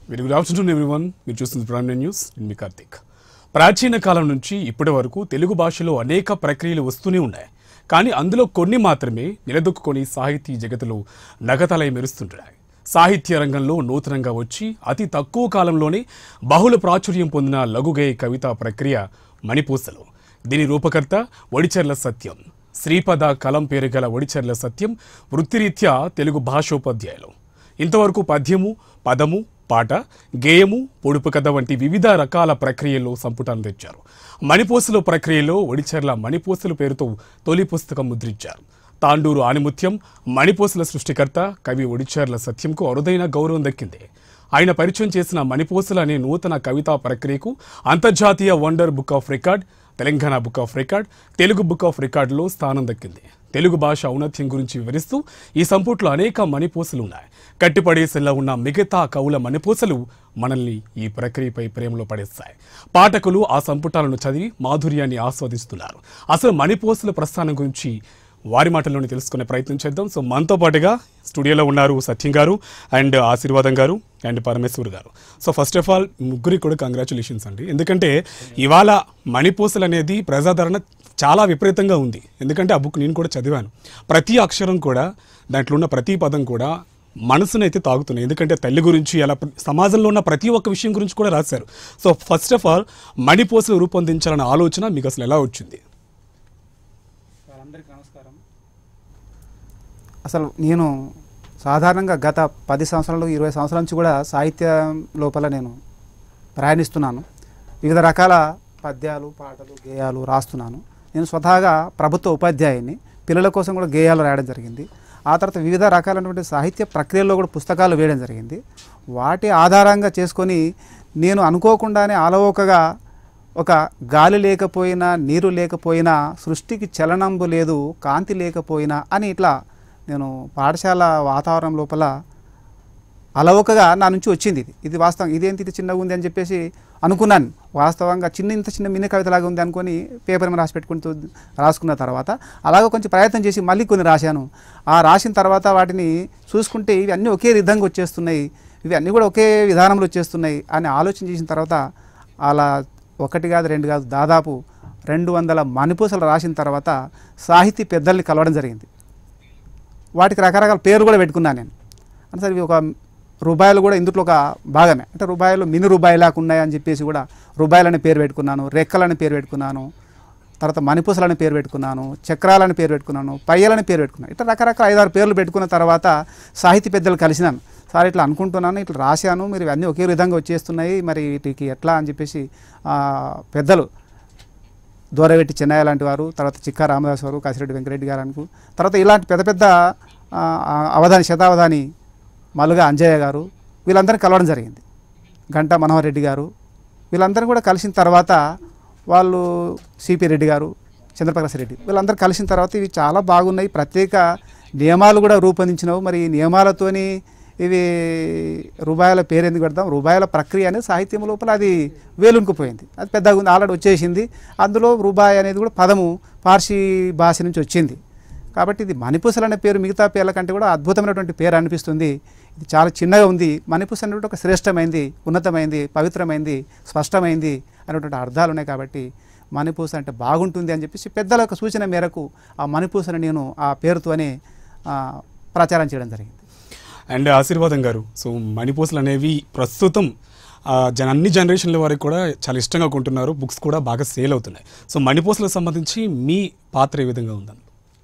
Very good afternoon everyone మీరు చూస్తుంది prime news నేను మీ కార్తీక్ ప్రాచీన కాలం నుంచి ఇప్పటి వరకు తెలుగు భాషలో అనేక ప్రక్రియలు వస్తూనే ఉన్నాయి కానీ అందులో కొన్ని మాత్రమే నిలదొక్కుని సాహితీ జగత్తులో నగతలై మెరుస్తుంటున్నాయి సాహిత్య రంగంలో నూతనంగా వచ్చి అతి తక్కువ కాలంలోనే బహుళ ప్రాచుర్యం పొందిన లఘుగేయ కవితా ప్రక్రియ మణిపూసలు దీని రూపకర్త ఒడిచెర్ల సత్యం శ్రీపద కలం పేరు గల ఒడిచెర్ల సత్యం వృత్తిరీత్యా తెలుగు భాషోపాధ్యాయులు ఇంతవరకు పద్యము పదము పాట గేయము పొడుపు కథ వంటి వివిధ రకాల ప్రక్రియల్లో సంపుటాన్ని తెచ్చారు మణిపూసలు ప్రక్రియలో ఒడిచెర్ల మణిపూసలు పేరుతో తొలి పుస్తకం ముద్రించారు తాండూరు ఆనిముత్యం మణిపూసల సృష్టికర్త కవి ఒడిచెర్ల సత్యంకు అరుదైన గౌరవం దక్కింది ఆయన పరిచయం చేసిన మణిపూసలు అనే నూతన కవితా ప్రక్రియకు అంతర్జాతీయ wonder book of record Telangana book of record Telugu book of రికార్డులో స్థానం దక్కింది తెలుగు భాష ఔన్నత్యం గురించి వివరిస్తూ ఈ సంపుట్లో అనేక మణిపూసలు ఉన్నాయి కట్టిపడేసేలా ఉన్న మిగతా కవుల మణిపూసలు మనల్ని ఈ ప్రక్రియపై ప్రేమలో పడేస్తాయి పాఠకులు ఆ సంపుటాలను చదివి మాధుర్యాన్ని ఆస్వాదిస్తున్నారు అసలు మణిపూసల ప్రస్థానం గురించి వారి మాటల్లోనే తెలుసుకునే ప్రయత్నం చేద్దాం సో మనతో పాటుగా స్టూడియోలో ఉన్నారు సత్యం గారు అండ్ ఆశీర్వాదం గారు అండ్ పరమేశ్వర్ గారు సో ఫస్ట్ ఆఫ్ ఆల్ ముగ్గురికి కూడా కంగ్రాచులేషన్స్ అండి ఎందుకంటే ఇవాళ మణిపూసలు అనేది ప్రజాదరణ చాలా విపరీతంగా ఉంది ఎందుకంటే ఆ బుక్ నేను కూడా చదివాను ప్రతి అక్షరం కూడా దాంట్లో ఉన్న ప్రతి పదం కూడా మనసునైతే తాగుతున్నాయి ఎందుకంటే తల్లి గురించి అలా ప్ర- సమాజంలో ఉన్న ప్రతి ఒక్క విషయం గురించి కూడా రాశారు సో ఫస్ట్ ఆఫ్ ఆల్ మణిపూసలు రూపొందించాలన్న ఆలోచన మీకు అసలు ఎలా వచ్చింది అందరికీ నమస్కారం అసలు నేను సాధారణంగా గత పది సంవత్సరాలు ఇరవై సంవత్సరాల నుంచి కూడా సాహిత్యం లోపల నేను ప్రయాణిస్తున్నాను వివిధ రకాల పద్యాలు పాటలు గేయాలు రాస్తున్నాను నేను స్వతహాగా ప్రభుత్వ ఉపాధ్యాయుని పిల్లల కోసం కూడా గేయాలు రాయడం జరిగింది ఆ తర్వాత వివిధ రకాలైనటువంటి సాహిత్య ప్రక్రియల్లో కూడా పుస్తకాలు వేయడం జరిగింది వాటి ఆధారంగా చేసుకొని నేను అనుకోకుండానే అలవోకగా ఒక గాలి లేకపోయినా నీరు లేకపోయినా సృష్టికి చలనంబు లేదు కాంతి లేకపోయినా అని ఇట్లా నేను పాఠశాల వాతావరణం లోపల అలవకగా నా నుంచి వచ్చింది ఇది ఇది వాస్తవం ఇదేంటి ఇది చిన్నగా ఉంది అని చెప్పేసి అనుకున్నాను వాస్తవంగా చిన్న ఇంత చిన్న మినీ కవితలాగా ఉంది అనుకొని పేపర్ మీద రాసి పెట్టుకుంటూ రాసుకున్న తర్వాత అలాగే కొంచెం ప్రయత్నం చేసి మళ్ళీ కొన్ని రాశాను ఆ రాసిన తర్వాత వాటిని చూసుకుంటే ఇవి అన్నీ ఒకే విధంగా వచ్చేస్తున్నాయి ఇవి అన్నీ కూడా ఒకే విధానంలో వచ్చేస్తున్నాయి అని ఆలోచన చేసిన తర్వాత అలా ఒకటి కాదు రెండు కాదు దాదాపు రెండు వందల మణిపూసలు రాసిన తర్వాత సాహితీ పెద్దల్ని కలవడం జరిగింది వాటికి రకరకాల పేర్లు కూడా పెట్టుకున్నాను నేను అంటే సరే ఇవి ఒక రూపాయలు కూడా ఇందులో ఒక భాగమే అంటే రూపాయలు మిని రూపాయలాగా ఉన్నాయని చెప్పేసి కూడా రూపాయలని పేరు పెట్టుకున్నాను రెక్కలని పేరు పెట్టుకున్నాను తర్వాత మణిపూసలని పేరు పెట్టుకున్నాను చక్రాలని పేరు పెట్టుకున్నాను పయ్యలని పేరు పెట్టుకున్నాను ఇట్లా రకరకాల ఐదారు పేర్లు పెట్టుకున్న తర్వాత సాహితీ పెద్దలు కలిసినాను సార్ ఇట్లా అనుకుంటున్నాను ఇట్లా రాశాను మీరు ఇవన్నీ ఒకే విధంగా వచ్చేస్తున్నాయి మరి వీటికి ఎట్లా అని చెప్పేసి ఆ, పెద్దలు దూరవెట్టి చెన్నయ్య లాంటి వారు తర్వాత చిక్కా రామదాస్ వారు కాసిరెడ్డి వెంకరెడ్డి గారు అనుకు తర్వాత ఇలాంటి పెద్ద పెద్ద ఆ, ఆ, అవధాని శతావధాని మల్లుగా అంజయ్య గారు వీళ్ళందరినీ కలవడం జరిగింది గంటా మనోహర్ రెడ్డి గారు వీళ్ళందరూ కూడా కలిసిన తర్వాత వాళ్ళు సిపి రెడ్డి గారు చంద్రప్రకాశ్ రెడ్డి వీళ్ళందరూ కలిసిన తర్వాత ఇవి చాలా బాగున్నాయి ప్రత్యేక నియమాలు కూడా రూపొందించినవి మరి ఈ నియమాలతోని ఇవి రూపాయల పేరు ఎందుకు పెడతాం రూపాయల ప్రక్రియ అనేది సాహిత్యం లోపల అది వేలునుకుపోయింది అది పెద్దగా ఉంది ఆల్రెడీ వచ్చేసింది అందులో రూపాయి అనేది కూడా పదము పార్సీ భాష నుంచి వచ్చింది కాబట్టి ఇది మణిపూసలు అనే పేరు మిగతా పేర్ల కంటే కూడా అద్భుతమైనటువంటి పేరు అనిపిస్తుంది ఇది చాలా చిన్నగా ఉంది మణిపూస అనేటువంటి ఒక శ్రేష్టమైంది ఉన్నతమైంది పవిత్రమైంది స్పష్టమైంది అనేటువంటి అర్థాలు ఉన్నాయి కాబట్టి మణిపూస అంటే బాగుంటుంది అని చెప్పేసి పెద్దల యొక్క సూచన మేరకు ఆ మణిపూసని నేను ఆ పేరుతోనే ఆ, ప్రచారం చేయడం జరిగింది అండ్ ఆశీర్వాదం గారు సో మణిపూసలు అనేవి ప్రస్తుతం ఆ, జన అన్ని జనరేషన్ల వారికి కూడా చాలా ఇష్టంగా కొంటున్నారు బుక్స్ కూడా బాగా సేల్ అవుతున్నాయి సో మణిపూసలకు సంబంధించి మీ పాత్ర ఏ విధంగా ఉందని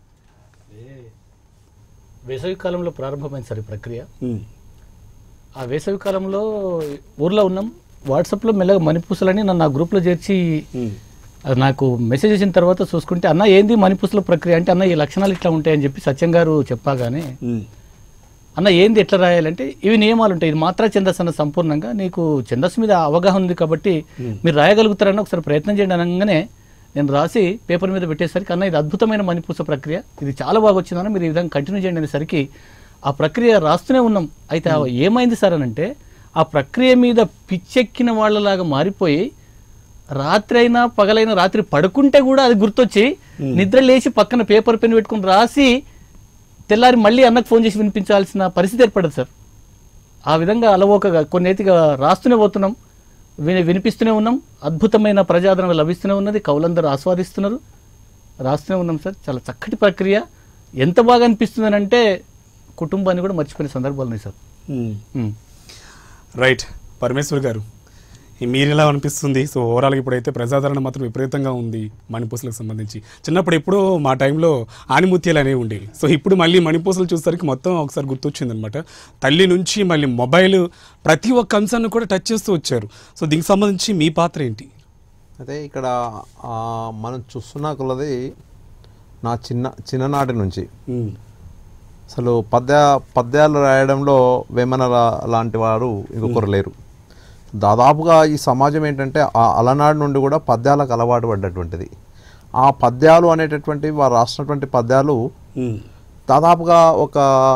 వేసవి కాలంలో ప్రారంభమైంది సార్ ఈ ప్రక్రియ ఉమ్, ఆ వేసవి కాలంలో ఊర్లో ఉన్నాం వాట్సాప్లో మెల్లగా మణిపూసలని నన్ను ఆ గ్రూప్లో చేర్చి ఉమ్, అది నాకు మెసేజ్ వచ్చిన తర్వాత చూసుకుంటే అన్న ఏంది మణిపూసల ప్రక్రియ అంటే అన్న ఈ లక్షణాలు ఇట్లా ఉంటాయని చెప్పి సత్యం గారు చెప్పగానే ఉమ్, అన్న ఏంది ఎట్లా రాయాలంటే ఇవి నియమాలు ఉంటాయి ఇది మాత్రా ఛందస్సు అన్న సంపూర్ణంగా నీకు ఛందస్సు మీద అవగాహన ఉంది కాబట్టి మీరు రాయగలుగుతారని ఒకసారి ప్రయత్నం చేయండి అనగానే నేను రాసి పేపర్ మీద పెట్టేసరికి అన్న ఇది అద్భుతమైన మణిపూస ప్రక్రియ ఇది చాలా బాగా వచ్చిందన్న మీరు ఈ విధంగా కంటిన్యూ చేయండి అనేసరికి ఆ ప్రక్రియ రాస్తూనే ఉన్నాం అయితే ఆ ఏమైంది సార్ అని అంటే ఆ ప్రక్రియ మీద పిచ్చెక్కిన వాళ్ళలాగా మారిపోయి రాత్రి అయినా పగలైనా రాత్రి పడుకుంటే కూడా అది గుర్తొచ్చి నిద్ర లేచి పక్కన పేపర్ పెన్ పెట్టుకుని రాసి తెల్లారి మళ్ళీ అన్నకు ఫోన్ చేసి వినిపించాల్సిన పరిస్థితి ఏర్పడదు సార్ ఆ విధంగా అలవోకగా కొన్నేతిగా రాస్తూనే పోతున్నాం విని వినిపిస్తూనే ఉన్నాం అద్భుతమైన ప్రజాదరణ లభిస్తూనే ఉన్నది కవులందరూ ఆస్వాదిస్తున్నారు రాస్తూనే ఉన్నాం సార్ చాలా చక్కటి ప్రక్రియ ఎంత బాగా అనిపిస్తుంది అంటే కుటుంబాన్ని కూడా మర్చిపోయిన సందర్భాలు ఉన్నాయి సార్ మ్మ్. ఉమ్. రైట్ పరమేశ్వర్ గారు ఈ మీరు ఎలా అనిపిస్తుంది సో ఓవరాల్గా ఇప్పుడైతే ప్రజాదరణ మాత్రం విపరీతంగా ఉంది మణిపూసలకు సంబంధించి చిన్నప్పుడు ఎప్పుడో మా టైంలో ఆనిముత్యాలు అనేవి ఉండేవి సో ఇప్పుడు మళ్ళీ మణిపూసలు చూసేసరికి మొత్తం ఒకసారి గుర్తొచ్చింది అనమాట తల్లి నుంచి మళ్ళీ మొబైల్ ప్రతి ఒక్క అంశాన్ని కూడా టచ్ చేస్తూ వచ్చారు సో దీనికి సంబంధించి మీ పాత్ర ఏంటి అయితే ఇక్కడ ఆ, మనం చూస్తున్న కొలది నా చిన్న చిన్ననాటి నుంచి మ్మ్. అసలు పద్య పద్యాలు రాయడంలో వేమన లా- లాంటి వారు ఇంకొకరు లేరు దాదాపుగా ఈ సమాజం ఏంటంటే ఆ అలనాడు నుండి కూడా పద్యాలకు అలవాటు పడ్డటువంటిది ఆ పద్యాలు అనేటటువంటి వారు రాసినటువంటి పద్యాలు మ్మ్. దాదాపుగా ఒక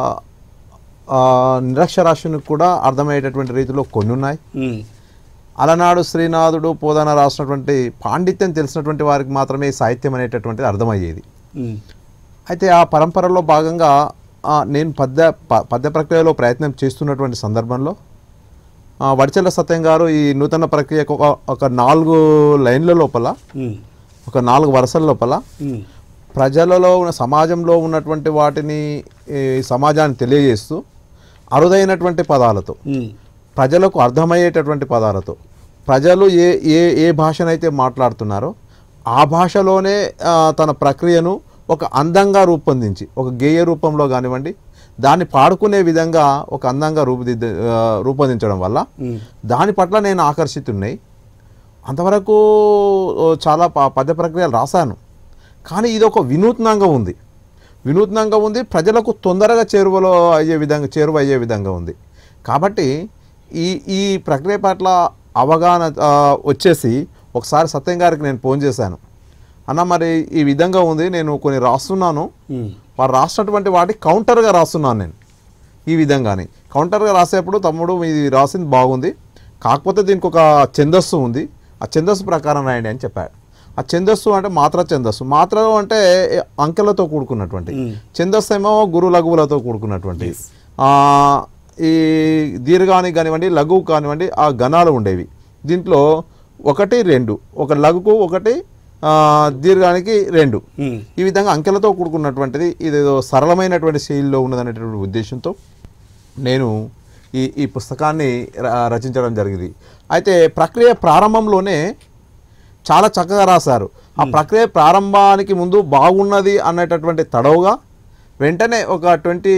ఆ, నిరక్షరాస్యునికి కూడా అర్థమయ్యేటటువంటి రీతిలో కొన్ని ఉన్నాయి మ్మ్. అలనాడు శ్రీనాథుడు పోదన రాసినటువంటి పాండిత్యం తెలిసినటువంటి వారికి మాత్రమే ఈ సాహిత్యం అనేటటువంటిది అర్థమయ్యేది మ్మ్. అయితే ఆ పరంపరలో భాగంగా ఆ, నేను పద్య ప- పద్య ప్రక్రియలో ప్రయత్నం చేస్తున్నటువంటి సందర్భంలో ఆ, వడిచెల్ల సత్యం గారు ఈ నూతన ప్రక్రియకు ఒక ఒక నాలుగు లైన్ల లోపల మ్మ్. ఒక నాలుగు వరుసల లోపల మ్మ్. ప్రజలలో ఉన్న సమాజంలో ఉన్నటువంటి వాటిని ఈ సమాజాన్ని తెలియజేస్తూ అరుదైనటువంటి పదాలతో మ్మ్. ప్రజలకు అర్థమయ్యేటటువంటి పదాలతో ప్రజలు ఏ ఏ ఏ భాషనైతే మాట్లాడుతున్నారో ఆ భాషలోనే ఆ, తన ప్రక్రియను ఒక అందంగా రూపొందించి ఒక గేయ రూపంలో కానివ్వండి దాన్ని పాడుకునే విధంగా ఒక అందంగా రూపుదిద్ద ఆ, రూపొందించడం వల్ల మ్మ్. దాని పట్ల నేను ఆకర్షితున్నాయి అంతవరకు ఓ, చాలా ప- పద్య ప్రక్రియలు రాశాను కానీ ఇది ఒక వినూత్నంగా ఉంది వినూత్నంగా ఉంది ప్రజలకు తొందరగా చేరువలో అయ్యే విధంగా చేరువ అయ్యే విధంగా ఉంది కాబట్టి ఈ ఈ ప్రక్రియ పట్ల అవగాహన ఆ, వచ్చేసి ఒకసారి సత్యం గారికి నేను ఫోన్ చేశాను అన్న మరి ఈ విధంగా ఉంది నేను కొన్ని రాస్తున్నాను మ్మ్. వారు రాసినటువంటి వాటి కౌంటర్గా రాస్తున్నాను నేను ఈ విధంగానే కౌంటర్గా రాసేప్పుడు తమ్ముడు ఇది రాసింది బాగుంది కాకపోతే దీనికి ఒక ఛందస్సు ఉంది ఆ ఛందస్సు ప్రకారం రాయండి అని చెప్పాడు ఆ ఛందస్సు అంటే మాత్ర ఛందస్సు మాత్ర అంటే అంకెలతో కూడుకున్నటువంటి ఛందస్సు ఏమో గురు లఘువులతో కూడుకున్నటువంటి ఆ, ఈ దీర్ఘానికి కానివ్వండి లఘువు కానివ్వండి ఆ గణాలు ఉండేవి దీంట్లో ఒకటి రెండు ఒక లఘుకు ఒకటి ఆ, దీర్ఘానికి రెండు మ్మ్. ఈ విధంగా అంకెలతో కూడుకున్నటువంటిది ఇదేదో సరళమైనటువంటి శైలిలో ఉన్నదనేటువంటి ఉద్దేశంతో నేను ఈ ఈ పుస్తకాన్ని ర- రచించడం జరిగింది అయితే ప్రక్రియ ప్రారంభంలోనే చాలా చక్కగా రాశారు ఆ ప్రక్రియ ప్రారంభానికి ముందు బాగున్నది అనేటటువంటి తడవుగా వెంటనే ఒక ట్వంటీ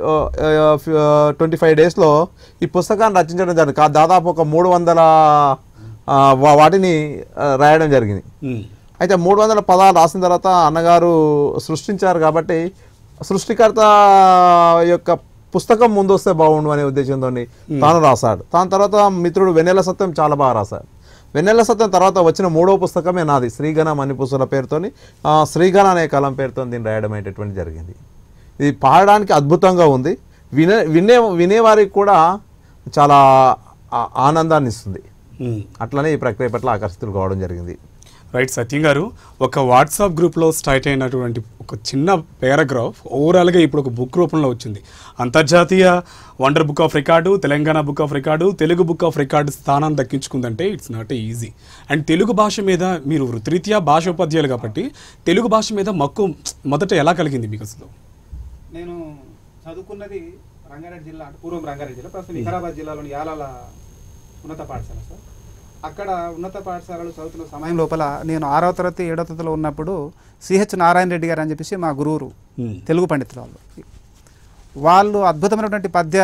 ట్వంటీ ఫైవ్ డేస్లో ఈ పుస్తకాన్ని రచించడం జరిగింది కా- దాదాపు ఒక మూడు వందల ఆ, వా- వాటిని ఆ, రాయడం జరిగింది మ్మ్. అయితే మూడు వందల పదాలు రాసిన తర్వాత అన్నగారు సృష్టించారు కాబట్టి సృష్టికర్త యొక్క పుస్తకం ముందు వస్తే బాగుండు అనే ఉద్దేశంతో తాను రాశాడు దాని తర్వాత మిత్రుడు వెన్నెల సత్యం చాలా బాగా రాశాడు వెన్నెల సత్యం తర్వాత వచ్చిన మూడో పుస్తకమే నాది శ్రీగణ మణిపూసుల పేరుతోని ఆ, శ్రీగణ అనే కలం పేరుతో దీన్ని రాయడం అనేటటువంటి జరిగింది ఇది పాడడానికి అద్భుతంగా ఉంది వినే వినే వినేవారికి కూడా చాలా ఆ- ఆనందాన్ని ఇస్తుంది మ్మ్. అట్లనే ఈ ప్రక్రియ పట్ల ఆకర్షితులు కావడం జరిగింది రైట్ సత్యం గారు ఒక వాట్సాప్ గ్రూప్లో స్టార్ట్ అయినటువంటి ఒక చిన్న పారాగ్రాఫ్ ఓవరాల్గా ఇప్పుడు ఒక బుక్ రూపంలో వచ్చింది అంతర్జాతీయ wonder book of record Telangana book of record Telugu book of record స్థానాన్ని దక్కించుకుందంటే it's not easy and Telugu భాష మీద మీరు వృత్తిరీత్యా భాషోపాధ్యాయులు కాబట్టి తెలుగు భాష మీద మక్కువ మొదట ఎలా కలిగింది మీకు అసలు నేను చదువుకున్నది రంగారెడ్డి జిల్లా అంటే పూర్వం రంగారెడ్డి జిల్లా ప్రస్తుతం వికారాబాద్ జిల్లాలోని యాలాల ఉన్నత పాఠశాల సార్ అక్కడ ఉన్నత పాఠశాలలు చదువుతున్న సమయం లోపల నేను ఆరవ తరగతి ఏడవ తరగతిలో ఉన్నప్పుడు సిహెచ్ నారాయణ రెడ్డి గారు అని చెప్పేసి మా గురువురు మ్మ్. తెలుగు పండితులు వాళ్ళు వాళ్ళు అద్భుతమైనటువంటి పద్య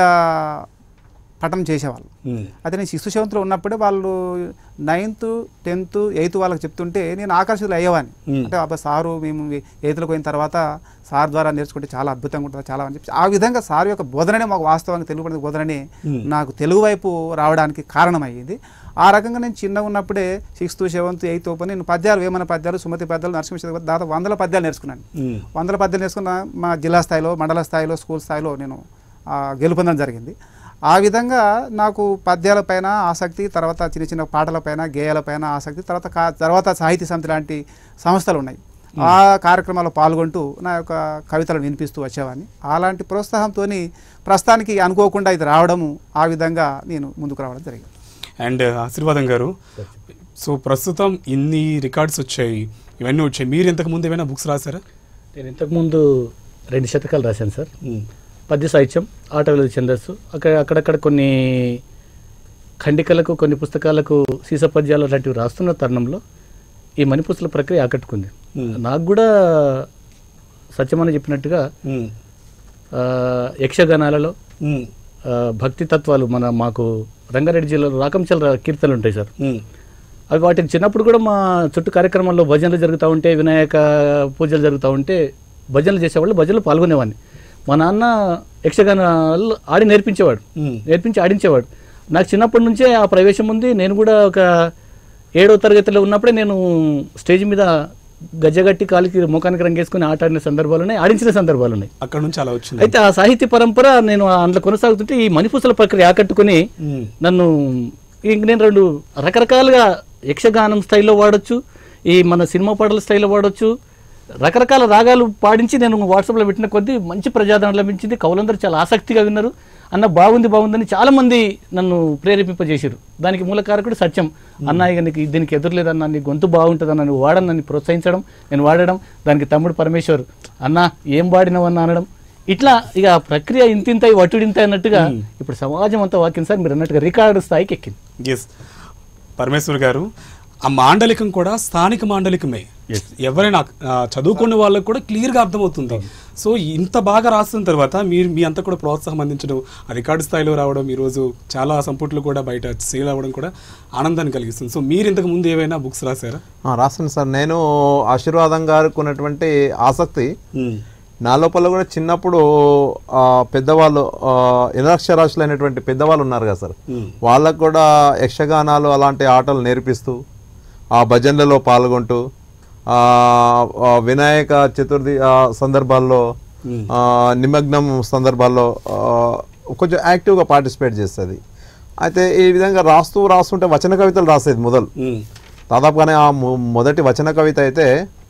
పఠనం చేసేవాళ్ళు మ్మ్. అయితే నేను శిశు సెవెంత్లో ఉన్నప్పుడే వాళ్ళు నైన్త్ టెన్త్ ఎయిత్ వాళ్ళకి చెప్తుంటే నేను ఆకర్షితులు అయ్యేవాడిని మ్మ్. అంటే అబ్బా సారు మేము ఎయిత్లో పోయిన తర్వాత సార్ ద్వారా నేర్చుకుంటే చాలా అద్భుతంగా ఉంటుంది చాలా అని చెప్పి ఆ విధంగా సార్ యొక్క బోధననే మాకు వాస్తవంగా తెలుగు పండిత బోధనని మ్మ్. నాకు తెలుగు వైపు రావడానికి కారణమయ్యింది ఆ రకంగా నేను చిన్నగా ఉన్నప్పుడే సిక్స్త్ సెవెంత్ ఎయిత్ ఓపెన్ నేను పద్యాలు వేమన పద్యాలు సుమతి పద్యాలు నరసింహ దాదాపు వందల పద్యాలు నేర్చుకున్నాను మ్మ్. వందల పద్యాలు నేర్చుకున్న మా జిల్లా స్థాయిలో మండల స్థాయిలో స్కూల్ స్థాయిలో నేను ఆ, గెలుపొందడం జరిగింది ఆ విధంగా నాకు పద్యాలపైన ఆసక్తి తర్వాత చిన్న చిన్న పాటలపైన గేయాలపైన ఆసక్తి తర్వాత కా తర్వాత సాహితీ సమితి లాంటి సంస్థలు ఉన్నాయి ఆ కార్యక్రమాల్లో పాల్గొంటూ నా యొక్క కవితలను వినిపిస్తూ వచ్చేవాడిని అలాంటి ప్రోత్సాహంతో ప్రస్తుతానికి అనుకోకుండా ఇది రావడము ఆ విధంగా నేను ముందుకు రావడం జరిగింది అండ్ ఆశీర్వాదం గారు సో ప్రస్తుతం ఇన్ని రికార్డ్స్ వచ్చాయి ఇవన్నీ వచ్చాయి మీరు ఇంతకు ముందు ఏమైనా బుక్స్ రాశారా నేను ఇంతకుముందు రెండు శతకాలు రాశాను సార్ పద్య సాహిత్యం ఆటవిల ఛందస్సు అక్కడ అక్కడక్కడ కొన్ని ఖండికలకు కొన్ని పుస్తకాలకు సీస పద్యాలు లాంటివి రాస్తున్న తరుణంలో ఈ మణిపుస్తల ప్రక్రియ ఆకట్టుకుంది Hmm. నాకు కూడా సత్యమని చెప్పినట్టుగా మ్మ్. ఆ, యక్షగానాలలో మ్మ్. ఆ, భక్తి తత్వాలు మన మాకు రంగారెడ్డి జిల్లాలో రాకంచల కీర్తనలు ఉంటాయి సార్ మ్మ్. అవి వాటికి చిన్నప్పుడు కూడా మా చుట్టూ కార్యక్రమాల్లో భజనలు జరుగుతూ ఉంటే వినాయక పూజలు జరుగుతూ ఉంటే భజనలు చేసేవాళ్ళు భజనలు పాల్గొనేవాడిని మా నాన్న యక్షగానాలు ఆడి నేర్పించేవాడు మ్మ్. నేర్పించి ఆడించేవాడు నాకు చిన్నప్పటి నుంచే ఆ ప్రవేశం ఉంది నేను కూడా ఒక ఏడవ తరగతిలో ఉన్నప్పుడే నేను స్టేజ్ మీద గజ్జగట్టి కాలికి ముఖానికి రంగేసుకుని ఆట ఆడిన సందర్భాలు ఉన్నాయి ఆడించిన సందర్భాలు ఉన్నాయి అక్కడ నుంచి అలా వచ్చింది అయితే ఆ సాహిత్య పరంపర నేను అందులో కొనసాగుతుంటే ఈ మణిపూసల ప్రక్రియ ఆకట్టుకుని మ్మ్. నన్ను ఇంక నేను రెండు రకరకాలుగా యక్షగానం స్టైల్లో వాడొచ్చు ఈ మన సినిమా పాటల స్టైల్లో వాడొచ్చు రకరకాల రాగాలు పాడించి నేను వాట్సాప్లో పెట్టిన కొద్దీ మంచి ప్రజాదరణ లభించింది కవులందరూ చాలా ఆసక్తిగా విన్నారు అన్న బాగుంది బాగుందని చాలా మంది నన్ను ప్రేరేపింపజేశారు దానికి మూల కారకుడు సత్యం అన్న ఇక నీకు దీనికి ఎదురులేదన్న నీ గొంతు బాగుంటుందన్న నువ్వు వాడని నన్ను ప్రోత్సహించడం నేను వాడడం దానికి తమ్ముడు పరమేశ్వర్ అన్న ఏం వాడినవన్న అనడం ఇట్లా ఇక ఆ ప్రక్రియ ఇంతింత వటుడింత అన్నట్టుగా ఇప్పుడు సమాజం అంతా వాకింది సార్ మీరు అన్నట్టుగా రికార్డు స్థాయికి ఎక్కింది ఎస్ పరమేశ్వర్ గారు ఆ మాండలికం కూడా స్థానిక మాండలికమే ఎవరైనా ఆ, చదువుకున్న వాళ్ళకు కూడా క్లియర్గా అర్థమవుతుంది సో ఇంత బాగా రాసిన తర్వాత మీరు మీ అంతా కూడా ప్రోత్సాహం అందించడం ఆ రికార్డు స్థాయిలో రావడం ఈరోజు చాలా సంపుట్లు కూడా బయట సేల్ అవ్వడం కూడా ఆనందాన్ని కలిగిస్తుంది సో మీరు ఇంతకు ముందు ఏవైనా బుక్స్ రాశారా ఆ, రాశాను సార్ నేను ఆశీర్వాదం గారికి ఉన్నటువంటి ఆసక్తి మ్మ్. నా లోపల కూడా చిన్నప్పుడు ఆ, పెద్దవాళ్ళు ఆ, నిరక్షరాస్యులైనటువంటి పెద్దవాళ్ళు ఉన్నారు కదా సార్ మ్మ్. వాళ్ళకు కూడా యక్షగానాలు అలాంటి ఆటలు నేర్పిస్తూ ఆ భజనలలో పాల్గొంటూ ఆ, ఆ, వినాయక చతుర్థి ఆ, సందర్భాల్లో మ్మ్. ఆ, నిమగ్నం సందర్భాల్లో ఆ, కొంచెం యాక్టివ్గా పార్టిసిపేట్ చేస్తుంది అయితే ఈ విధంగా రాస్తూ రాస్తుంటే వచన కవితలు రాసేది మొదలు మ్మ్. దాదాపుగానే ఆ మొ- మొదటి వచన కవిత అయితే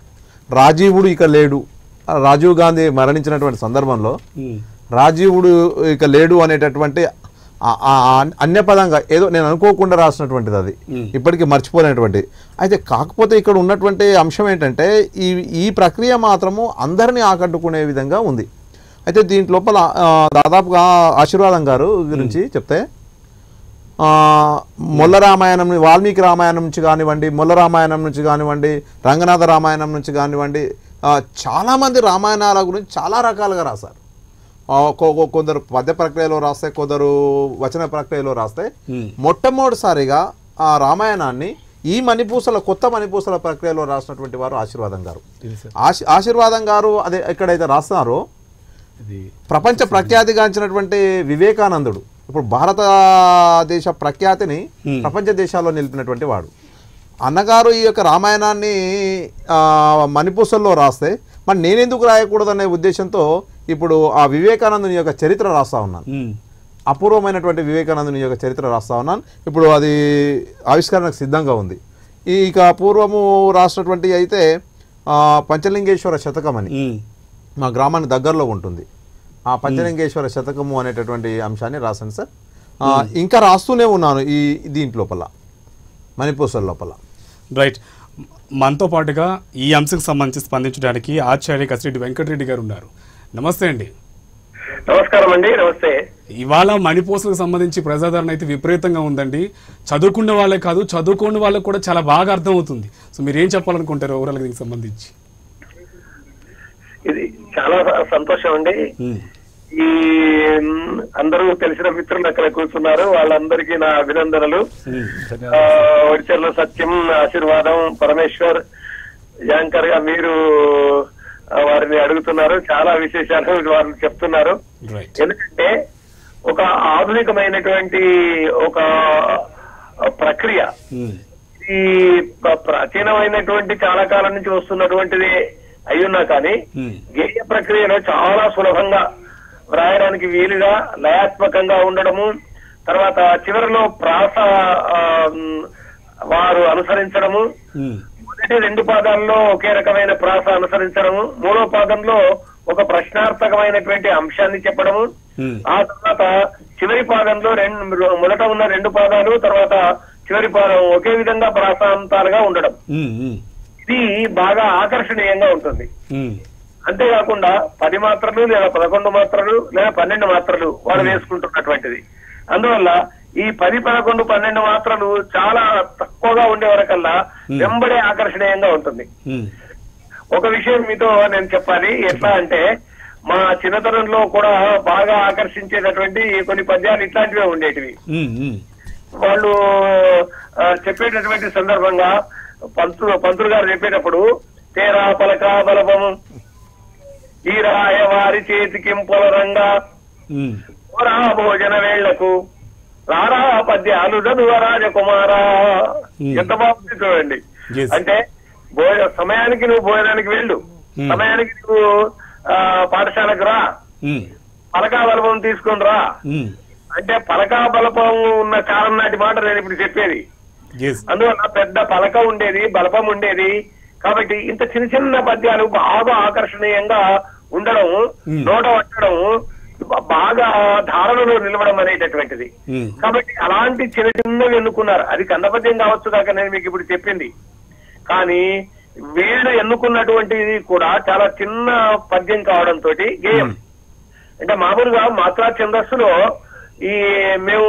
రాజీవుడు ఇక లేడు ఆ రాజీవ్ గాంధీ మరణించినటువంటి సందర్భంలో మ్మ్. రాజీవుడు ఇక లేడు అనేటటువంటి ఆ- ఆ- ఆ అన్యపదంగా ఏదో నేను అనుకోకుండా రాసినటువంటిది అది మ్మ్. ఇప్పటికీ మర్చిపోలేనటువంటి అయితే కాకపోతే ఇక్కడ ఉన్నటువంటి అంశం ఏంటంటే ఈ ఈ ప్రక్రియ మాత్రము అందరినీ ఆకట్టుకునే విధంగా ఉంది అయితే దీంట్ లోపల ఆ, దాదాపుగా ఆశీర్వాదం గారు గురించి చెప్తే ఆ, మొల్ల రామాయణం వాల్మీకి రామాయణం నుంచి కానివ్వండి మొల్ల రామాయణం నుంచి కానివ్వండి రంగనాథ రామాయణం నుంచి కానివ్వండి ఆ, చాలామంది రామాయణాల గురించి చాలా రకాలుగా రాశారు ఆ, కొ- కొ- కొందరు పద్య ప్రక్రియలో రాస్తే కొందరు వచన ప్రక్రియలో రాస్తే మ్మ్. మొట్టమొదటిసారిగా ఆ రామాయణాన్ని ఈ మణిపూసల కొత్త మణిపూసల ప్రక్రియలో రాసినటువంటి వారు ఆశీర్వాదం గారు ఆశీ ఆశీర్వాదం గారు అదే ఎక్కడైతే రాస్తున్నారో ఇది ప్రపంచ ప్రఖ్యాతిగాంచినటువంటి వివేకానందుడు ఇప్పుడు భారతదేశ ప్రఖ్యాతిని Hmm. ప్రపంచ దేశాల్లో నిలిపినటువంటి వాడు అన్నగారు ఈ యొక్క రామాయణాన్ని ఆ, మణిపూసల్లో రాస్తే మరి నేనెందుకు రాయకూడదనే ఉద్దేశంతో ఇప్పుడు ఆ వివేకానందుని యొక్క చరిత్ర రాస్తా ఉన్నాను మ్మ్. అపూర్వమైనటువంటి వివేకానందుని యొక్క చరిత్ర రాస్తా ఉన్నాను ఇప్పుడు అది ఆవిష్కరణకు సిద్ధంగా ఉంది ఈ ఇక పూర్వము రాసినటువంటి అయితే ఆ, పంచలింగేశ్వర శతకం అని మ్మ్. మా గ్రామానికి దగ్గరలో ఉంటుంది ఆ పంచలింగేశ్వర శతకము అనేటటువంటి అంశాన్ని రాశాను సార్ ఆ, ఇంకా రాస్తూనే ఉన్నాను ఈ దీంట్ లోపల మణిపూసల లోపల రైట్ మనతో పాటుగా ఈ అంశంకి సంబంధించి స్పందించడానికి ఆచార్య కసిరెడ్డి వెంకటరెడ్డి గారు ఉన్నారు నమస్తే అండి నమస్కారం అండి నమస్తే ఇవాళ మణిపోసలకు సంబంధించి ప్రజాదరణ అయితే విపరీతంగా ఉందండి చదువుకున్న వాళ్ళే కాదు చదువుకోని వాళ్ళకి కూడా చాలా బాగా అర్థమవుతుంది సో మీరు ఏం చెప్పాలనుకుంటారు ఓవరాల్ దీనికి సంబంధించి ఇది చాలా సంతోషం అండి ఉమ్, ఈ మ్, అందరూ తెలిసిన మిత్రులు అక్కడ కూర్చున్నారు వాళ్ళందరికీ నా అభినందనలు ఉమ్, ఆ, ఒడిచెర్ల సత్యం ఆశీర్వాదం పరమేశ్వర్ యాంకర్ గా మీరు ఆ, వారిని అడుగుతున్నారు చాలా విశేషాలు వారు చెప్తున్నారు రైట్ ఎందుకంటే ఒక ఆధునికమైనటువంటి ఒక ప్రక్రియ ఉమ్, ఈ ప్ర- ప్రాచీనమైనటువంటి చాలా కాలం నుంచి వస్తున్నటువంటిది అయ్యున్నా కానీ ఉమ్, గేయ ప్రక్రియలో చాలా సులభంగా వ్రాయడానికి వీలుగా లయాత్మకంగా ఉండడము తర్వాత చివరిలో ప్రాస ఆ, మ్, వారు అనుసరించడము ఉమ్, మొదటి రెండు పాదాల్లో ఒకే రకమైన ప్రాస అనుసరించడము మూడో పాదంలో ఒక ప్రశ్నార్థకమైనటువంటి అంశాన్ని చెప్పడము ఉమ్, ఆ తర్వాత చివరి పాదంలో రెండు మొదట ఉన్న రెండు పాదాలు తర్వాత చివరి పాదం ఒకే విధంగా ప్రాసాంతాలుగా ఉండడం ఉమ్, ఉమ్, ఇది బాగా ఆకర్షణీయంగా ఉంటుంది ఉమ్, అంతేకాకుండా పది మాత్రలు లేదా పదకొండు మాత్రలు లేదా పన్నెండు మాత్రలు వాడు వేసుకుంటున్నటువంటిది అందువల్ల ఈ పది పదకొండు పన్నెండు మాత్రలు చాలా తక్కువగా ఉండే వరకల్లా వెంబడే ఆకర్షణీయంగా ఉంటుంది ఉమ్, ఒక విషయం మీతో నేను చెప్పాలి ఎట్లా అంటే మా చిన్నతనంలో కూడా బాగా ఆకర్షించేటటువంటి కొన్ని పద్యాలు ఇట్లాంటివే ఉండేటివి ఉమ్, ఉమ్, వాళ్ళు ఆ, చెప్పేటటువంటి సందర్భంగా పంతులు పంతులు గారు చెప్పేటప్పుడు తేరా పలక బలపము ఈ రాయ వారి చేతికింపుల రంగా ఉమ్, ఓరా భోజన వేళ్లకు రారా పద్యాలు చదువు రాజకుమారా Hmm. ఎంత బాగుంది చూడండి Yes. అంటే భోజ సమయానికి నువ్వు భోజనానికి వెళ్ళు Hmm. సమయానికి నువ్వు ఆ, పాఠశాలకు రా ఉమ్, పలకా బలపం తీసుకుని రా ఉమ్, అంటే పలకా బలపం ఉన్న కాలం నాటి మాట నేను ఇప్పుడు చెప్పేది yes. అందువల్ల పెద్ద పలక ఉండేది బలపం ఉండేది కాబట్టి ఇంత చిన్న చిన్న పద్యాలు బాగా ఆకర్షణీయంగా ఉండడం Hmm. నోట పట్టడం బ- బాగా ధారణలో నిలవడం అనేటటువంటిది ఉమ్, కాబట్టి అలాంటి చిన్న చిన్నవి ఎన్నుకున్నారు అది కందపద్యం కావచ్చు కాక నేను మీకు ఇప్పుడు చెప్పింది కానీ వీళ్ళు ఎన్నుకున్నటువంటిది కూడా చాలా చిన్న పద్యం కావడంతో గేయం Hmm. అంటే మామూలుగా మాత్రా ఛందస్సులో ఈ మేము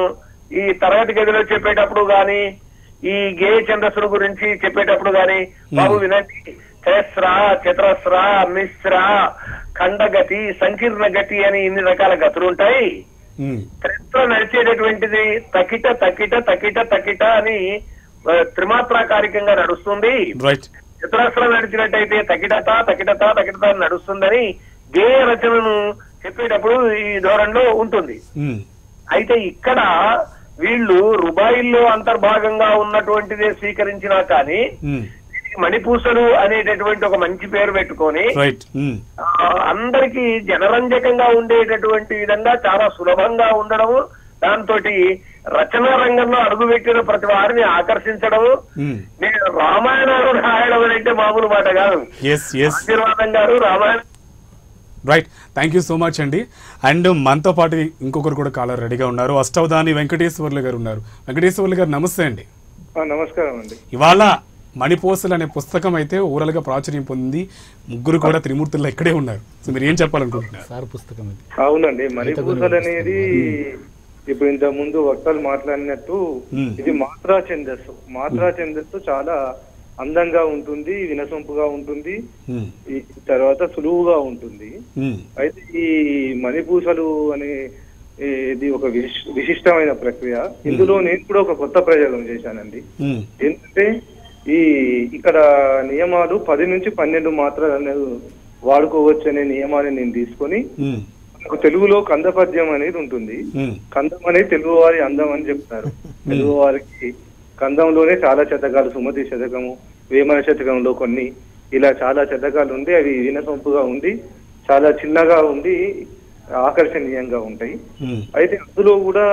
ఈ తరగతి గదిలో చెప్పేటప్పుడు గాని ఈ గేయ ఛందస్సుల గురించి చెప్పేటప్పుడు గాని బాబు వినండి చయస్ర చతురస్ర మిశ్ర ఖండగతి సంకీర్ణ గతి అని ఇన్ని రకాల గతులు ఉంటాయి ఉమ్, చరిత్ర నడిచేటటువంటిది తకిట తకిట తకిట తకిట అని ఆ, త్రిమాత్రాకారికంగా నడుస్తుంది రైట్ చతురస్రం నడిచినట్టయితే తకిటత తకిటత తకిటత అని నడుస్తుందని గేయ రచనను చెప్పేటప్పుడు ఈ ధోరణిలో ఉంటుంది ఉమ్, అయితే ఇక్కడ వీళ్ళు రుబాయిల్లో అంతర్భాగంగా ఉన్నటువంటిదే స్వీకరించినా కానీ ఉమ్, దీనికి మణిపూసలు అనేటటువంటి ఒక మంచి పేరు పెట్టుకొని రైట్ ఉమ్, ఆ, అందరికీ జనరంజకంగా ఉండేటటువంటి విధంగా చాలా సులభంగా ఉండడము దాంతో రచనా రంగంలో అడుగుపెట్టిన ప్రతి వారిని ఆకర్షించడము ఉమ్, నేను రామాయణాలు రాయడం అని అంటే మామూలు మాట కాదు ఎస్ ఎస్ ఆశీర్వాదం గారు Ramayanam right thank you so much అండి అండ్ మనతో పాటు ఇంకొకరు కూడా కాలర్ రెడీగా ఉన్నారు అష్టవధాని వెంకటేశ్వర్లు గారు ఉన్నారు వెంకటేశ్వర్లు గారు నమస్తే అండి నమస్కారం అండి ఇవాళ మణిపోసలు అనే పుస్తకం అయితే ఓవరాల్ గా ప్రాచుర్యం పొందింది ముగ్గురు కూడా త్రిమూర్తుల్లో ఇక్కడే ఉన్నారు సో మీరు ఏం చెప్పాలనుకుంటున్నారు సార్ పుస్తకం ఇది అవునండి మణిపూసలు అనేది ఇప్పుడు ఇంత ముందు వక్తలు మాట్లాడినట్టు Hmm. ఇది మాత్రా ఛందస్సు మాత్రా ఛందస్సు చాలా అందంగా ఉంటుంది వినసొంపుగా ఉంటుంది ఉమ్, ఈ తర్వాత సులువుగా ఉంటుంది ఉమ్, అయితే ఈ మణిపూసలు అనే ఈ- ఇది ఒక విశిష్- విశిష్టమైన ప్రక్రియ ఇందులో నేను కూడా ఒక కొత్త ప్రయోగం చేశానండి ఉమ్, ఏంటంటే ఈ ఇక్కడ నియమాలు పది నుంచి పన్నెండు మాత్రాలు వాడుకోవచ్చు అనే నియమాన్ని నేను తీసుకొని ఉమ్, మనకు తెలుగులో కంద పద్యం అనేది ఉంటుంది ఉమ్, కందం అనేది తెలుగు వారి అందం అని చెప్తారు తెలుగు వారికి కందంలోనే చాలా శతకాలు సుమతి శతకము వేమన శతకంలో కొన్ని ఇలా చాలా శతకాలు ఉండి అవి వినసొంపుగా ఉండి చాలా చిన్నగా ఉండి ఆకర్షణీయంగా ఉంటాయి ఉమ్, అయితే అందులో కూడా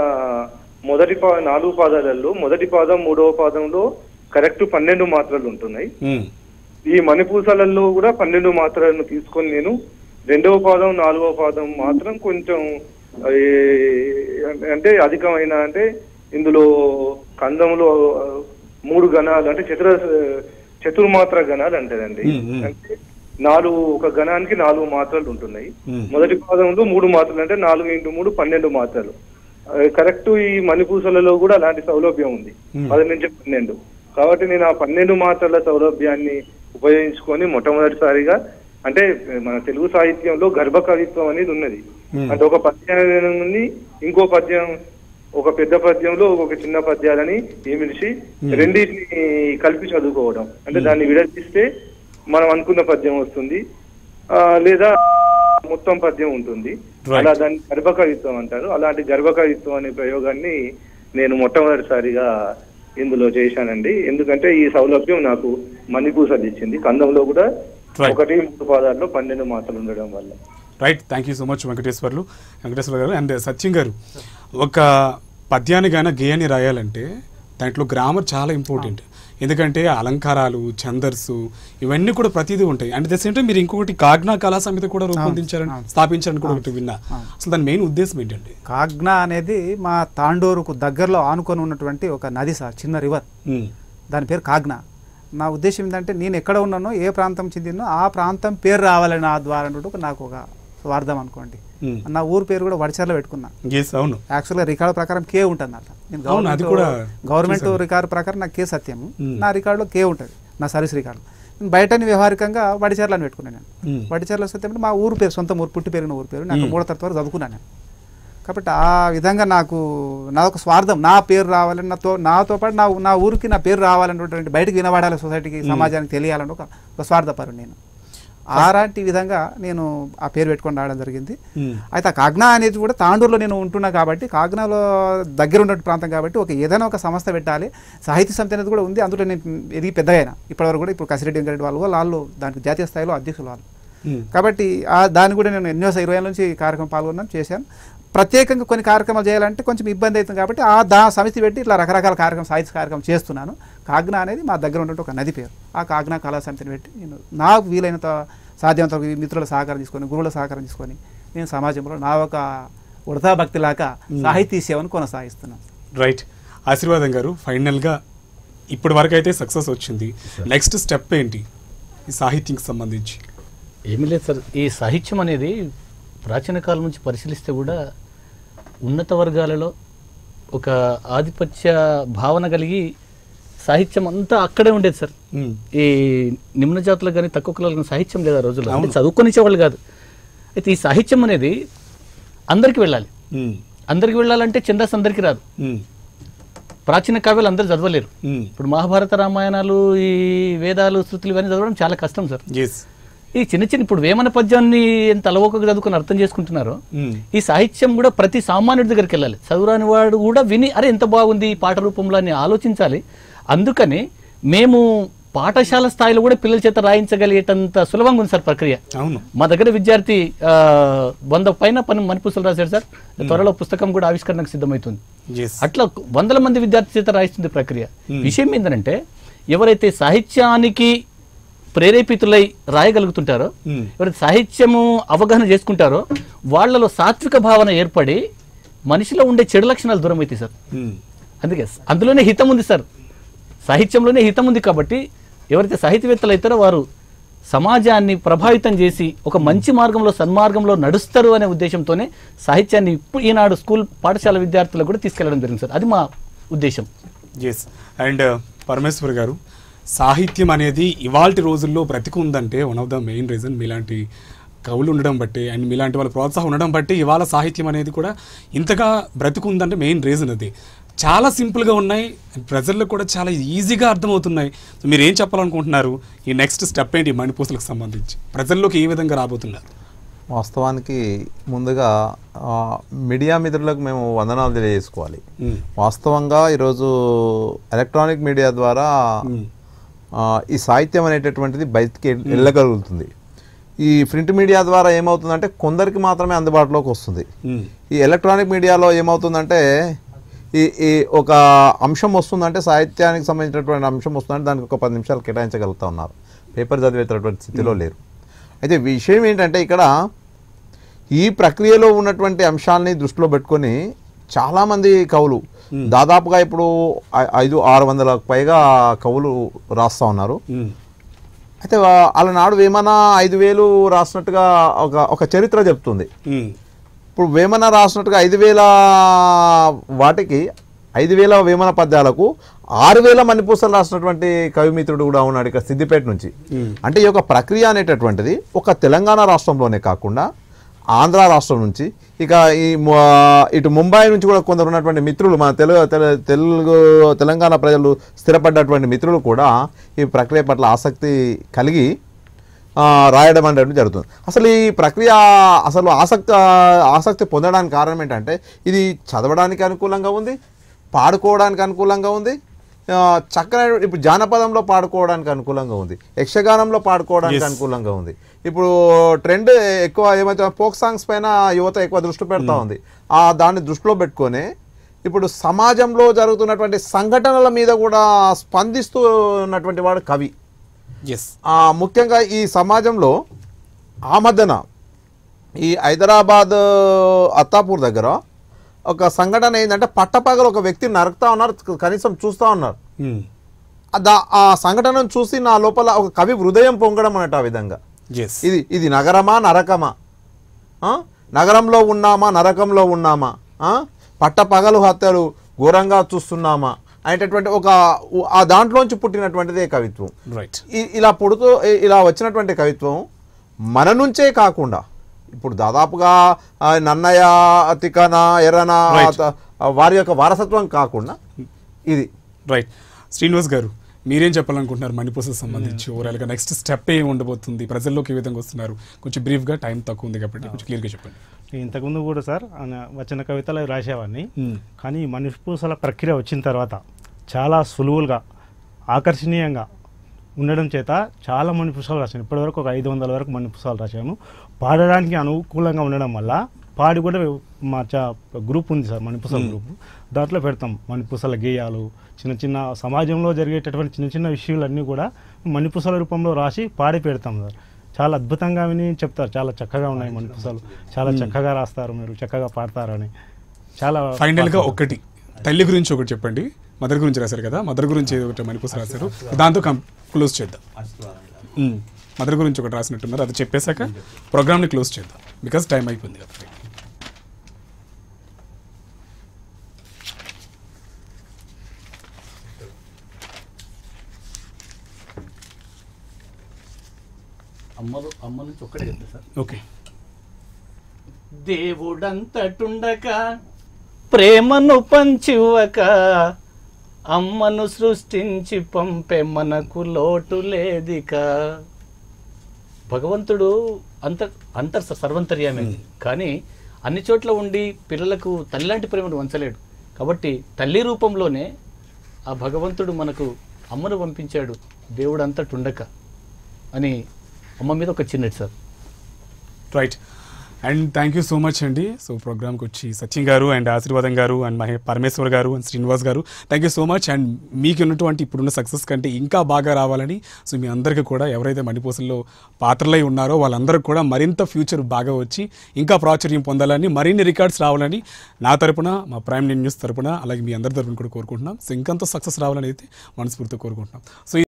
మొదటి పా నాలుగు పాదాలలో మొదటి పాదం మూడవ పాదంలో కరెక్ట్ పన్నెండు మాత్రలు ఉంటున్నాయి ఉమ్, ఈ మణిపూసలలో కూడా పన్నెండు మాత్రలను తీసుకొని నేను రెండవ పాదం నాలుగవ పాదం మాత్రం కొంచెం ఏ, అంటే అధికమైన అంటే ఇందులో కందంలో ఆ, మూడు గణాలు అంటే చతుర చతుర్మాత్ర గణాలు అంటదండి మ్మ్, మ్మ్. అంటే నాలుగు ఒక గణానికి నాలుగు మాత్రలు ఉంటున్నాయి మ్మ్. మొదటి పాదంలో మూడు మాత్రలు అంటే నాలుగు ఇంటూ మూడు పన్నెండు మాత్రలు కరెక్ట్ ఈ మణిపూసలలో కూడా అలాంటి సౌలభ్యం ఉంది మ్మ్. పది నుంచి పన్నెండు కాబట్టి నేను ఆ పన్నెండు మాత్రల సౌలభ్యాన్ని ఉపయోగించుకొని మొట్టమొదటిసారిగా అంటే మన తెలుగు సాహిత్యంలో గర్భ కవిత్వం అనేది ఉన్నది మ్మ్. అంటే ఒక పద్యం ఉంది ఇంకో పద్యం ఒక పెద్ద పద్యంలో ఒక చిన్న పద్యాలని ఏమిలిసి రెండింటిని కలిపి చదువుకోవడం అంటే దాన్ని విడదీస్తే మనం అనుకున్న పద్యం వస్తుంది ఆ, లేదా మొత్తం పద్యం ఉంటుంది Right. అలా దాన్ని గర్భ కవిత్వం అంటారు అలాంటి గర్భ కవిత్వం అనే ప్రయోగాన్ని నేను మొట్టమొదటిసారిగా ఇందులో చేశానండి ఎందుకంటే ఈ సౌలభ్యం నాకు మణిపూసలు ఇచ్చింది కందంలో కూడా Right. ఒకటి మూడు పాదాల్లో పన్నెండు మాటలు ఉండడం వల్ల right thank you so much Venkateswarlu Venkateswara గారు అండ్ సత్యం గారు ఒక పద్యాన్ని కానీ గేయాన్ని రాయాలంటే దాంట్లో గ్రామర్ చాలా ఇంపార్టెంట్ ఎందుకంటే అలంకారాలు ఛందర్సు ఇవన్నీ కూడా ప్రతిదీ ఉంటాయి అండ్ ద సేమ్ టైం మీరు ఇంకొకటి కాగ్నా కళా సమితి కూడా రూపొందించారని స్థాపించారని కూడా ఒకటి విన్నా అసలు దాని మెయిన్ ఉద్దేశం ఏంటండి కాగ్నా అనేది మా తాండూరుకు దగ్గరలో ఆనుకొని ఉన్నటువంటి ఒక నది సార్ చిన్న రివర్ ఉమ్, దాని పేరు కాగ్నా నా ఉద్దేశం ఏంటంటే నేను ఎక్కడ ఉన్నానో ఏ ప్రాంతం చెందినో ఆ ప్రాంతం పేరు రావాలని నా ద్వారా అన్నట్టు ఒక నాకు ఒక స్వార్థం అనుకోండి ఉమ్. నా ఊరు పేరు కూడా వడిచర్లో పెట్టుకున్నా ఎస్ అవును యాక్చువల్గా రికార్డు ప్రకారం కే ఉంటుంది అట్లా నేను అవును, అది గవర్నమెంట్ కూడా గవర్నమెంట్ రికార్డు ప్రకారం నాకు కే సత్యము మ్మ్. నా రికార్డులో కే ఉంటుంది నా సర్వీస్ రికార్డు నేను బయటని వ్యవహారికంగా వడిచర్ల అని పెట్టుకున్నాను నేను మ్మ్. వడిచర్ల సత్యం అంటే మా ఊరు పేరు సొంత ఊరు పుట్టి పెరిగిన ఊరు పేరు నాకు మూడో తరగతి వరకు చదువుకున్నాను నేను కాబట్టి ఆ విధంగా నాకు నా ఒక స్వార్థం నా పేరు రావాలని నాతో నాతో పాటు నా నా ఊరికి నా పేరు రావాలన్నటువంటి బయటకు వినబడాలి సొసైటీకి సమాజానికి తెలియాలని ఒక ఒక స్వార్థపరు నేను అలాంటి విధంగా నేను ఆ పేరు పెట్టుకొని రావడం జరిగింది ఉమ్, అయితే ఆ కాగ్నా అనేది కూడా తాండూరులో నేను ఉంటున్నా కాబట్టి కాగ్నాలో దగ్గర ఉన్న ప్రాంతం కాబట్టి ఒక ఏదైనా ఒక సంస్థ పెట్టాలి సాహిత్య సమితి అనేది కూడా ఉంది అందులో నేను ఎదిగి పెద్దగా అయినా ఇప్పటివరకు కూడా ఇప్పుడు కసిరెడ్డి వెంకరెడ్డి వాళ్ళు వాళ్ళు దానికి జాతీయ స్థాయిలో అధ్యక్షులు వాళ్ళు ఉమ్, కాబట్టి ఆ దాన్ని కూడా నేను ఎన్నో ఇరవై ఏళ్ళ నుంచి ఈ కార్యక్రమం పాల్గొన్నాను చేశాను ప్రత్యేకంగా కొన్ని కార్యక్రమాలు చేయాలంటే కొంచెం ఇబ్బంది అవుతుంది కాబట్టి ఆ దా సమితి పెట్టి ఇట్లా రకరకాల కార్యక్రమం సాహిత్య కార్యక్రమం చేస్తున్నాను కాగ్నా అనేది మా దగ్గర ఉన్నటువంటి ఒక నది పేరు ఆ కాగ్నా కళా సమితిని పెట్టి నేను నాకు వీలైనంత సాధ్యమంత వరకు ఈ మిత్రుల సహకారం తీసుకొని గురువుల సహకారం తీసుకొని నేను సమాజంలో నా ఒక ఉడతా భక్తిలాగా సాహితీ సేవను కొనసాగిస్తున్నాను రైట్ ఆశీర్వాదం గారు ఫైనల్గా ఇప్పటి వరకు అయితే సక్సెస్ వచ్చింది నెక్స్ట్ స్టెప్ ఏంటి ఈ సాహిత్యంకి సంబంధించి ఏమీ లేదు సార్ ఈ సాహిత్యం అనేది ప్రాచీన కాలం నుంచి పరిశీలిస్తే కూడా ఉన్నత వర్గాలలో ఒక ఆధిపత్య భావన కలిగి సాహిత్యం అంతా అక్కడే ఉండేది సార్ ఉమ్, ఈ నిమ్న జాతులకు కానీ తక్కువ కులాలకు కానీ సాహిత్యం లేదు ఆ రోజుల్లో అంటే చదువుకొనిచ్చేవాళ్ళు కాదు అయితే ఈ సాహిత్యం అనేది అందరికి వెళ్ళాలి ఉమ్, అందరికి వెళ్ళాలంటే ఛందస్ అందరికీ రాదు ఉమ్, ప్రాచీన కావ్యాలు అందరూ చదవలేరు ఉమ్, ఇప్పుడు మహాభారత రామాయణాలు ఈ వేదాలు శృతులు ఇవన్నీ చదవడం చాలా కష్టం సార్ ఎస్ ఈ చిన్న చిన్న ఇప్పుడు వేమన పద్యాన్ని ఎంత అలవోకగా చదువుకొని అర్థం చేసుకుంటున్నారో ఉమ్, ఈ సాహిత్యం కూడా ప్రతి సామాన్యుడి దగ్గరికి వెళ్ళాలి చదువురాని వాడు కూడా విని అరే ఎంత బాగుంది ఈ పాట రూపంలో అని ఆలోచించాలి అందుకని మేము పాఠశాల స్థాయిలో కూడా పిల్లల చేత రాయించగలిగేటంత సులభంగా ఉంది సార్ ప్రక్రియ అవును మా దగ్గర విద్యార్థి ఆ, వంద పైన పని మణిపుస్తులు రాశాడు సార్ త్వరలో పుస్తకం కూడా ఆవిష్కరణకు సిద్ధమవుతుంది ఎస్ అట్లా వందల మంది విద్యార్థి చేత రాయిస్తుంది ప్రక్రియ విషయం ఏంటంటే ఎవరైతే సాహిత్యానికి ప్రేరేపితులై రాయగలుగుతుంటారో Hmm. ఎవరైతే సాహిత్యము అవగాహన చేసుకుంటారో వాళ్ళలో సాత్విక భావన ఏర్పడి మనిషిలో ఉండే చెడు లక్షణాలు దూరం అవుతాయి సార్ ఉమ్, అందుకే అందులోనే హితం ఉంది సార్ సాహిత్యంలోనే హితం ఉంది కాబట్టి ఎవరైతే సాహిత్యవేత్తలు అవుతారో వారు సమాజాన్ని ప్రభావితం చేసి ఒక మంచి మార్గంలో సన్మార్గంలో నడుస్తారు అనే ఉద్దేశంతోనే సాహిత్యాన్ని ఇప్పుడు ఈనాడు స్కూల్ పాఠశాల విద్యార్థులకు కూడా తీసుకెళ్లడం జరిగింది సార్ అది మా ఉద్దేశం ఎస్ అండ్ పరమేశ్వర్ గారు సాహిత్యం అనేది ఇవాల్టి రోజుల్లో బ్రతికుందంటే one of the main reason మీలాంటి కవులు ఉండడం బట్టి అండ్ మీలాంటి వాళ్ళ ప్రోత్సాహం ఉండడం బట్టి ఇవాళ సాహిత్యం అనేది కూడా ఇంతగా బ్రతికుందంటే మెయిన్ రీజన్ అది చాలా సింపుల్గా ఉన్నాయి ప్రజల్లో కూడా చాలా ఈజీగా అర్థమవుతున్నాయి సో మీరు ఏం చెప్పాలనుకుంటున్నారు ఈ నెక్స్ట్ స్టెప్ ఏంటి మణిపూసలకు సంబంధించి ప్రజల్లోకి ఏ విధంగా రాబోతున్నారు వాస్తవానికి ముందుగా ఆ, మీడియా మిత్రులకు మేము వందనాలు తెలియజేసుకోవాలి మ్మ్. వాస్తవంగా ఈరోజు ఎలక్ట్రానిక్ మీడియా ద్వారా మ్మ్. ఆ, ఈ సాహిత్యం అనేటటువంటిది బయటికి వెళ్- వెళ్ళగలుగుతుంది ఈ ప్రింట్ మీడియా ద్వారా ఏమవుతుందంటే కొందరికి మాత్రమే అందుబాటులోకి వస్తుంది మ్మ్. ఈ ఎలక్ట్రానిక్ మీడియాలో ఏమవుతుందంటే ఈ ఈ ఒక అంశం వస్తుందంటే సాహిత్యానికి సంబంధించినటువంటి అంశం వస్తుందంటే దానికి ఒక పది నిమిషాలు కేటాయించగలుగుతా ఉన్నారు పేపర్ చదివేటటువంటి స్థితిలో లేరు అయితే విషయం ఏంటంటే ఇక్కడ ఈ ప్రక్రియలో ఉన్నటువంటి అంశాలని దృష్టిలో పెట్టుకొని చాలామంది కవులు దాదాపుగా ఇప్పుడు ఐ- ఐదు ఆరు వందలకు పైగా కవులు రాస్తా ఉన్నారు మ్మ్. అయితే వా- అలనాడు వేమన ఐదు వేలు రాసినట్టుగా ఒక ఒక చరిత్ర చెప్తుంది మ్మ్. ఇప్పుడు వేమన రాసినట్టుగా ఐదు వేల వాటికి ఐదు వేల వేమన పద్యాలకు ఆరు వేల మణిపూసలు రాసినటువంటి కవిమిత్రుడు కూడా ఉన్నాడు ఇక్కడ సిద్దిపేట నుంచి అంటే ఈ యొక్క ప్రక్రియ అనేటటువంటిది ఒక తెలంగాణ రాష్ట్రంలోనే కాకుండా ఆంధ్ర రాష్ట్రం నుంచి ఇక ఈ ము- ఇటు ముంబై నుంచి కూడా కొందరు ఉన్నటువంటి మిత్రులు మన తెలుగు తెల- తెలుగు తెలంగాణ ప్రజలు స్థిరపడ్డటువంటి మిత్రులు కూడా ఈ ప్రక్రియ పట్ల ఆసక్తి కలిగి ఆ, రాయడం అనేది జరుగుతుంది అసలు ఈ ప్రక్రియ అసలు ఆసక్తి ఆసక్తి పొందడానికి కారణం ఏంటంటే ఇది చదవడానికి అనుకూలంగా ఉంది పాడుకోవడానికి అనుకూలంగా ఉంది ఆ, చక్కని ఇప్పుడు జానపదంలో పాడుకోవడానికి అనుకూలంగా ఉంది యక్షగానంలో పాడుకోవడానికి అనుకూలంగా ఉంది ఇప్పుడు ట్రెండ్ ఎక్కువ ఏమైతే ఫోక్ సాంగ్స్ పైన యువత ఎక్కువ దృష్టి పెడతా ఉంది ఆ దాన్ని దృష్టిలో పెట్టుకొని ఇప్పుడు సమాజంలో జరుగుతున్నటువంటి సంఘటనల మీద కూడా స్పందిస్తూ ఉన్నటువంటి వాడు కవి ఎస్ ఆ, ముఖ్యంగా ఈ సమాజంలో ఆ మధ్యన ఈ హైదరాబాద్ అత్తాపూర్ దగ్గర ఒక సంఘటన ఏంటంటే పట్టపగలు ఒక వ్యక్తిని నరుకుతా ఉన్నారు కనీసం చూస్తూ ఉన్నారు ఆ దా- ఆ సంఘటనను చూసి నా లోపల ఒక కవి హృదయం పొంగడం అన్నట్టు ఆ విధంగా ఎస్ ఇది ఇది నగరమా నరకమా ఆ? నగరంలో ఉన్నామా నరకంలో ఉన్నామా ఆ? పట్టపగలు హత్యలు ఘోరంగా చూస్తున్నామా అనేటటువంటి ఒక ఆ దాంట్లోంచి పుట్టినటువంటిదే కవిత్వం రైట్ ఇ- ఇలా పుడుతూ ఇ- ఇలా వచ్చినటువంటి కవిత్వం మన నుంచే కాకుండా ఇప్పుడు దాదాపుగా ఆ, నన్నయ్య తికన ఎర్రన Right. త- వారి యొక్క వారసత్వం కాకుండా ఇది రైట్ శ్రీనివాస్ గారు మీరేం చెప్పాలనుకుంటున్నారు మణిపూసకు సంబంధించి ఓవరాల్గా నెక్స్ట్ స్టెప్ ఏం ఉండబోతుంది ప్రజల్లోకి ఏ విధంగా వస్తున్నారు కొంచెం బ్రీఫ్గా టైం తక్కువ ఉంది కాబట్టి కొంచెం క్లియర్గా చెప్పండి నేను ఇంతకుముందు కూడా సార్ ఆయన వచ్చిన కవితలు అవి రాసేవాడిని Hmm. కానీ ఈ మనిషిపూసల ప్రక్రియ వచ్చిన తర్వాత చాలా సులువులుగా ఆకర్షణీయంగా ఉండడం చేత చాలా మణిపుసాలు రాశాను ఇప్పటివరకు ఒక ఐదు వందల వరకు మణిపుసాలు రాశాను పాడడానికి అనుకూలంగా ఉండడం వల్ల పాడి కూడా మా చా గ్రూప్ ఉంది సార్ మణిపుసల గ్రూప్ దాంట్లో పెడతాం మణిపుసల గేయాలు చిన్న చిన్న సమాజంలో జరిగేటటువంటి చిన్న చిన్న విషయాలన్నీ కూడా మణిపుసల రూపంలో రాసి పాడి పెడతాం సార్ చాలా అద్భుతంగా విని చెప్తారు చాలా చక్కగా ఉన్నాయి మణిపుసలు చాలా చక్కగా రాస్తారు మీరు చక్కగా పాడతారు అని చాలా ఫైనల్గా ఒకటి తల్లి గురించి ఒకటి చెప్పండి మదర్ గురించి రాశారు కదా మదర్ గురించి ఏదో ఒకటి మణిపూస రాశారు దాంతో కం క్లోజ్ చేద్దాం మదర్ గురించి ఒకటి రాసినట్టున్నారు అది చెప్పేశాక ప్రోగ్రామ్ని క్లోజ్ చేద్దాం బికాస్ టైం అయిపోయింది కాబట్టి అమ్మలు అమ్మ నుంచి ఒక్కడే చెప్తా సార్ ఓకే దేవుడంతటుండక ప్రేమను పంచివ్వక అమ్మను సృష్టించి పంపే మనకు లోటు లేదిక భగవంతుడు అంత అంతర్ సర్వంతర్యామే కానీ అన్ని చోట్ల ఉండి పిల్లలకు తల్లిలాంటి ప్రేమను వంచలేడు కాబట్టి తల్లి రూపంలోనే ఆ భగవంతుడు మనకు అమ్మను పంపించాడు దేవుడు అంతటుండక అని అమ్మ మీద ఒక చిన్నది sir right and thank you so much అండి సో ప్రోగ్రామ్కి వచ్చి సచిన్ గారు అండ్ ఆశీర్వాదం గారు అండ్ మహే పరమేశ్వర్ గారు అండ్ శ్రీనివాస్ గారు thank you so much and మీకు ఉన్నటువంటి ఇప్పుడున్న సక్సెస్ కంటే ఇంకా బాగా రావాలని సో మీ అందరికీ కూడా ఎవరైతే మణిపూసల్లో పాత్రలై ఉన్నారో వాళ్ళందరికీ కూడా మరింత ఫ్యూచర్ బాగా వచ్చి ఇంకా ప్రాచుర్యం పొందాలని మరిన్ని రికార్డ్స్ రావాలని నా తరపున మా ప్రైమ్ న్యూస్ తరపున అలాగే మీ అందరి తరపున కూడా కోరుకుంటున్నాం సో ఇంకంత సక్సెస్ రావాలని అయితే మనస్ఫూర్తిగా కోరుకుంటున్నాం సో